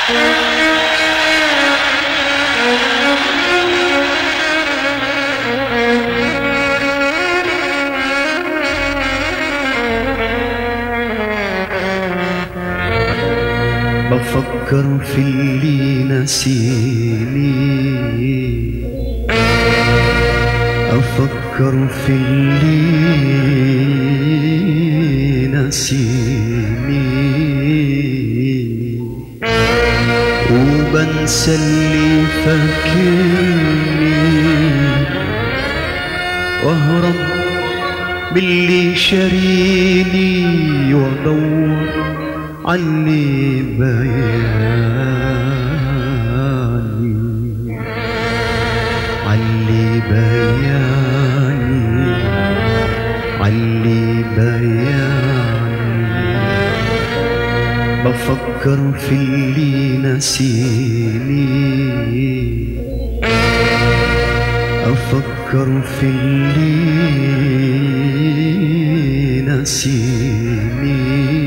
بفكر في اللي نسيني أفكر في اللي نسيني وبنسى اللي فاكرني واهرب باللي شاريني وادور عني بياني علي بياني علي بياني بفكر في اللي نسيني أفكر في اللي نسيني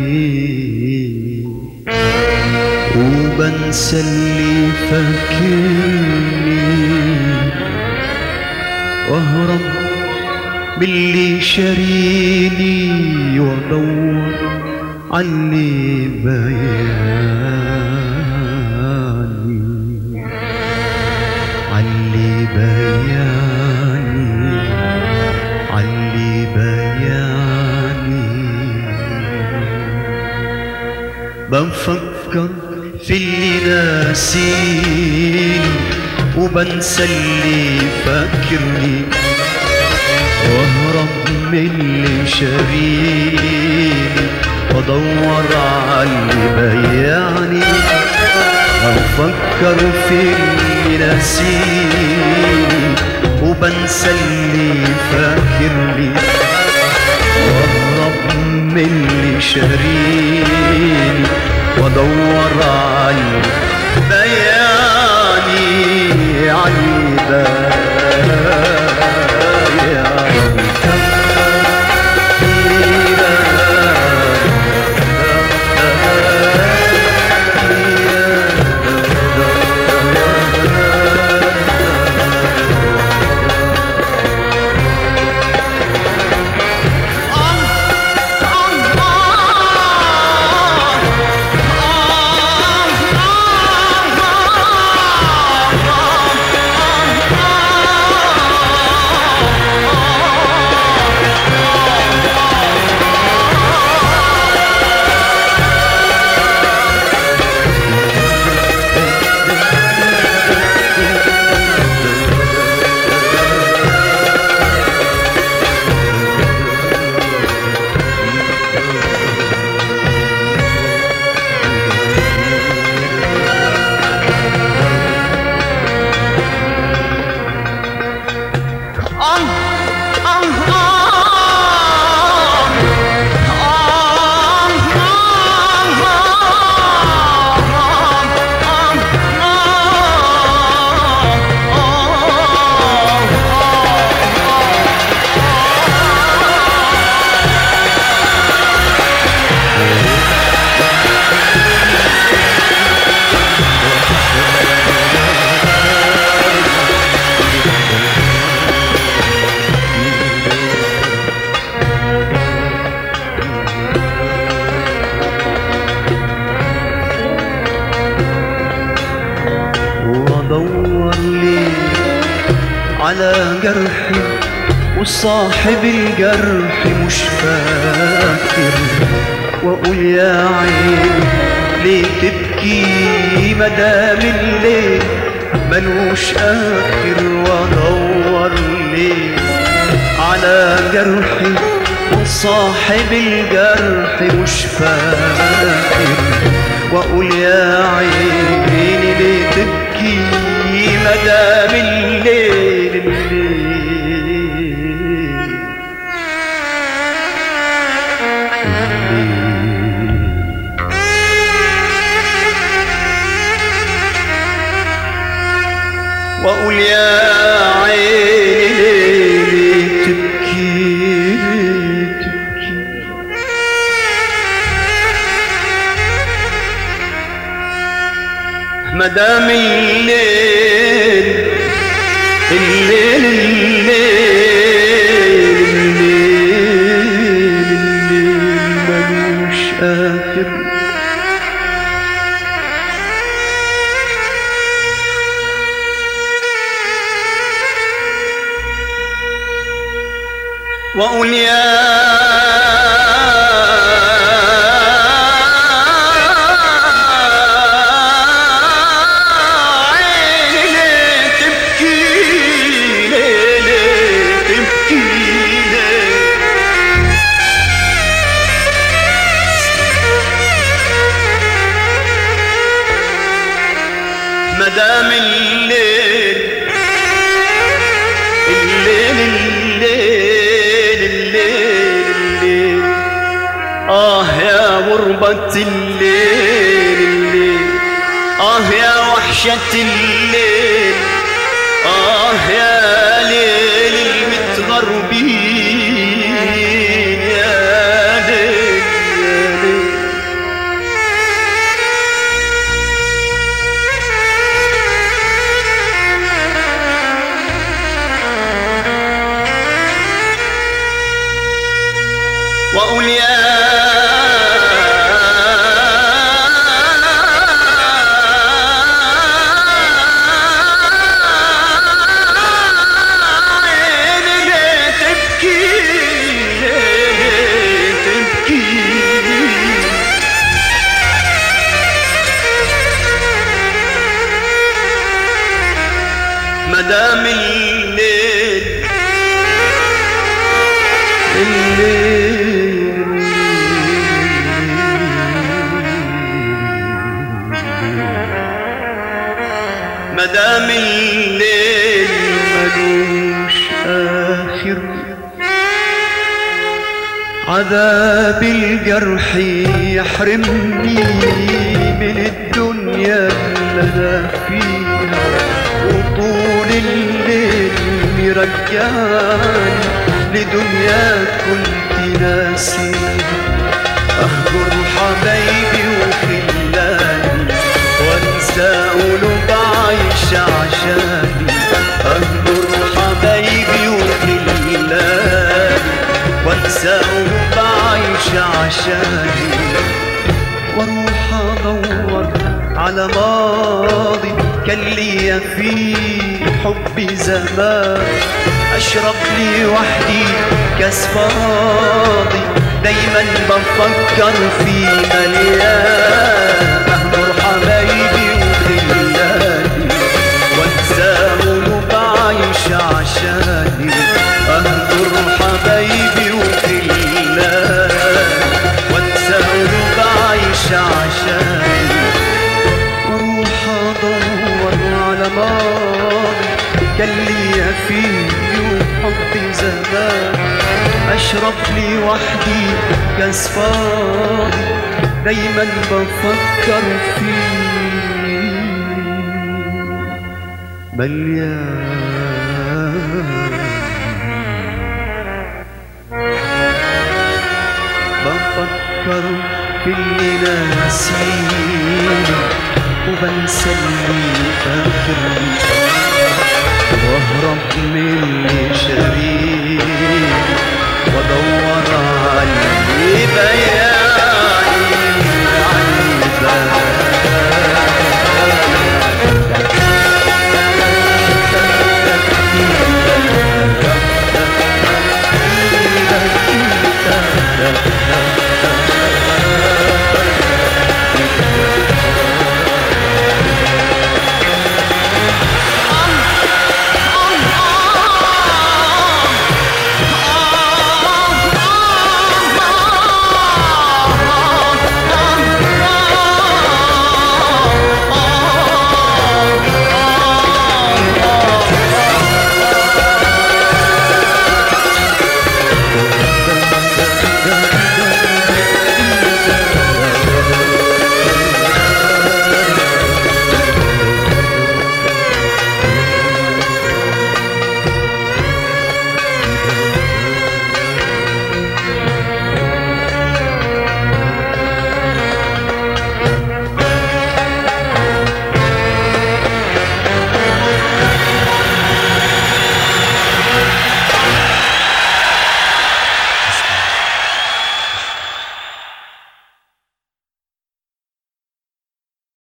وبنسى اللي فاكرني واهرب باللي شاريني وادور عني بياني علي بياني علي بياني بفكر في اللي ناسيني وبنسى اللي فاكرني واهرب من اللي شاريني وادور على اللي بيعني افكر في اللي ناسيني وبنسى اللي فاكرني واهرب من اللي شاريني وادور على بياني علي وادور لي على جرحي وصاحب الجرح مش فاكر واقول يا عين ليه تبكي مدام الليل ملوش اخر وادور لي على جرحي وصاحب الجرح مش فاكر واقول يا عيني ليه تبكي مدام الليل الليل واقول يا عيني ليه تبكي تبكي مدام الليل الليل الليل الليل الليل ملوش آخر وقل يا عيني ليه تبكي ليه ليه تبكي ليه مدام الليل الليل الليل الليل الليل آه يا غربة الليل الليل آه يا وحشة الليل آه يا ليل المتغربين يا ليل يا ليل وقل يا عيني ليه تبكي ليه ليه تبكي مدام الليل الليل مدام الليل ملوش آخر عذاب الجرح يحرمني من الدنيا اللي انا فيها وطول الليل يرجعني لدنيا كنت ناسيها اهجر حبايبي وخلاني وانسى قلوب عايش عشاني اهجر حبايبي وخلاني وانسى قلوب عايش عشاني واروح ادور على ماضي كان ليا فيه حبي زمان اشرب لي وحدي كاس فاضي دايما بفكر في مليان اهجر حبايبي وخلاني وانسى قلوب عايش عشاني اهجر حبايبي وخلاني وانسى قلوب عايش عشاني واروح ادور على ماضي كان ليا فيه حبي زمان اشرب لي وحدي كاس فاضي دايما بفكر فيه مليان بفكر في اللي ناسيني وبنسى اللي فاكرني واهرب من اللي شاريني